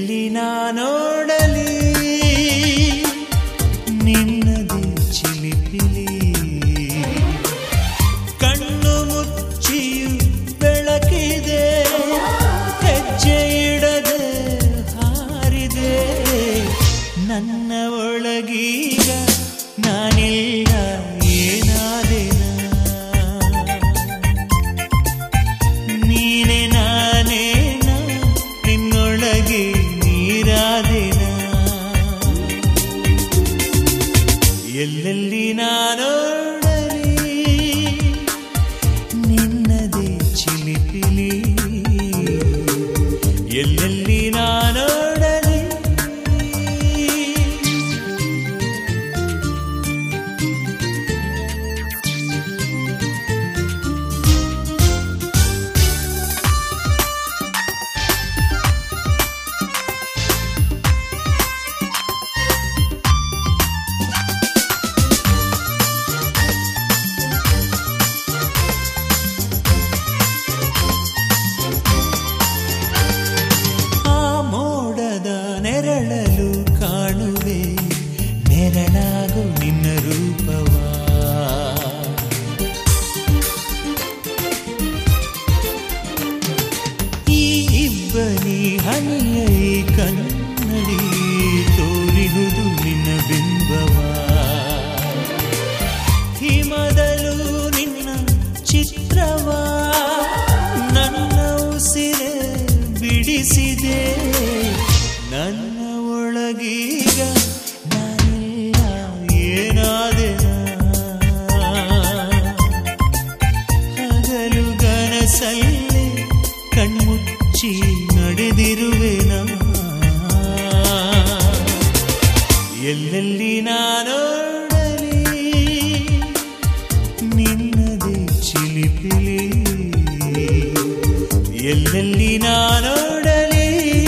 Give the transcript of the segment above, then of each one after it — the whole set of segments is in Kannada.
ಎಲ್ಲೆಲ್ಲಿ ನಾನೋಡಲಿ ನಿನ್ನದೇ ಚಿಲಿಪಿಲಿ ಕಣ್ಣು ಮುಚ್ಚಿಯು ಬೆಳಕಿದೆ ಹೆಜ್ಜೆ ಇಡದೆ ಹಾರಿದೆ ನನ್ನ ಒಳಗೀಗ ನಾನಿಲ್ಲ ಏನಾದೆನ ನೀನೆ ನಾನೇನ ನಿನ್ನೊಳಗೆ ನೀರಾದೆನ ಎಲ್ಲೆಲ್ಲಿ ನಾನೋಡಲಿ ನಿನ್ನದೇ ಚಿಲಿಪಿಲಿ ಎಲ್ಲೆಲ್ಲಿ ನಾನೋಡಲಿ ಆ ಮೋಡದ ನೆರಳಲು ಕಾಣುವೆ ನೆರಳಾಗು ನಿನ್ನ ರೂಪವಾ ಈ ಇಬ್ಬನಿ ಹನಿಯ ಈ ಕನ್ನಡಿ ತೋರಿಹುದು ನಿನ್ನ ಬಿಂಬವಾ ಹಿಮದಲು ನಿನ್ನ ಚಿತ್ರವಾ ನನ್ನ ಉಸಿರೆ ಬಿಡಿಸಿದೆ ನನ್ನ ಒಳಗೀಗ ನಾನಿಲ್ಲ ಏನಾದೆನ ಹಗಲು ಗನಸಲ್ಲಿ ಕಣ್ಮುಚ್ಚಿ ನಡೆದಿರುವೆನ ಎಲ್ಲೆಲ್ಲಿ ನಾನೋಡಲಿ ನಿನ್ನದೇ ಚಿಲಿಪಿಲಿ ಎಲ್ಲೆಲ್ಲಿ ನಾನೋಡಲಿ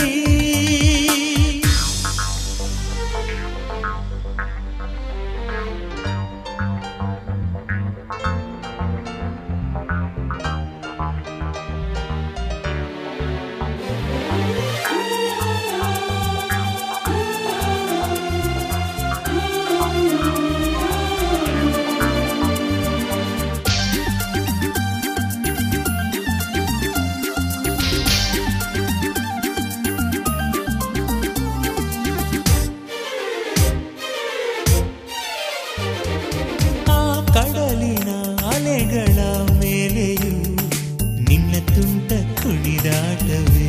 ಆ ಕಡಲಿನ ಅಲೆಗಳ ಮೇಲೆಯೂ ನಿನ್ನ ತುಂಟ ಕುಣಿದಾಟವೇ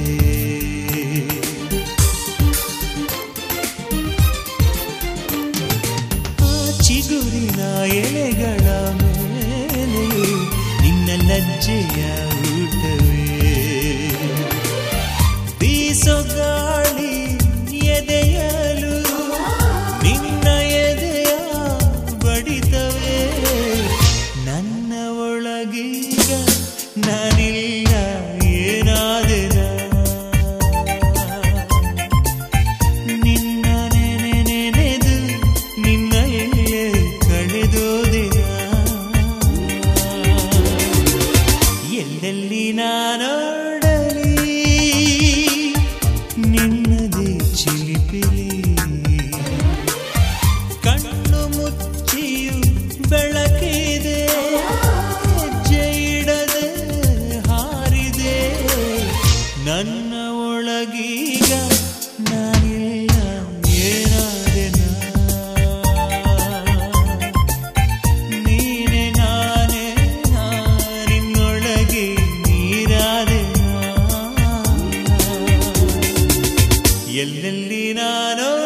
ಆ ಚಿಗುರಿನ ಎಲೆಗಳ ಮೇಲೆಯೂ ನಿನ್ನ ಲಜ್ಜೆಯ ಊಟವೇ ಬೀಸೋ ಗಾಳಿ ಎದೆಯಲು ನಿನ್ನ ಎದೆಯ ಬಡಿತವೇ ನನ್ನ ಒಳಗೀಗ ನಾನಿಲ್ಲ ಏನಾದೆನ ನಿನ್ನ ನೆನೆ ನೆನೆದು ನಿನ್ನಲ್ಲೇ ಕಳೆದೋದಿನ ಎಲ್ಲೆಲ್ಲಿ ನಾನೋಡಲಿ ನಿನ್ನದೇ ಚಿಲಿಪಿಲಿ ಕಣ್ಣು ಮುಚ್ಚಿಯು ಬೆಳಕಿದೆ ಹೆಜ್ಜೆ ಇಡದೆ ಹಾರಿದೆ ನನ್ನ ಒಳಗೀಗ ನಾನಿಲ್ಲ ಏನಾದೆನ ನೀನೆ ನಾನೇ ನಿನ್ನೊಳಗೆ ನೀರಾದೆನ ಎಲ್ಲೆಲ್ಲಿ ನಾನೋ